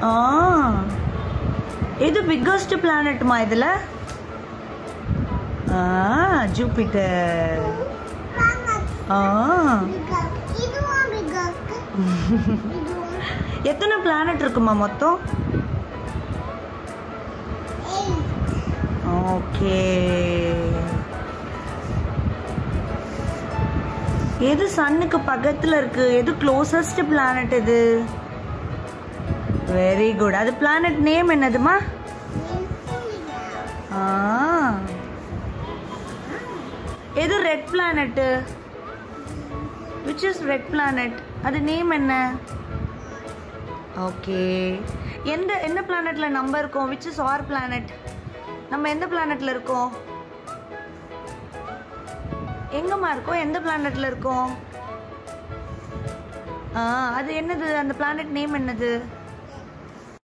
ஆ எது பிக்கஸ்ட் பிளானட்மா இதுல ஆ ஜூபிட்டர் ஆ இதுவும் big ஆ இருக்கு. இதுவும் எத்தனை பிளானட் இருக்குமா மொத்தம் eight. ஓகே எது சன்னுக்கு பக்கத்துல இருக்கு எது க்ளோசஸ்ட் பிளானட் இது வெரி குட் அது பிளானட் நேம் என்னதுமா ஆ எது red planet which is red planet அது நேம் என்ன ஓகே எந்த எந்த பிளானட்ல நம்ம இருக்கோம் விச் இஸ் ஆர் பிளானட் நம்ம எந்த பிளானட்ல இருக்கோம் எங்கம்மா இருக்கோம் எந்த பிளானட்ல இருக்கோம் ஆ அது என்னது அந்த பிளானட் நேம் என்னது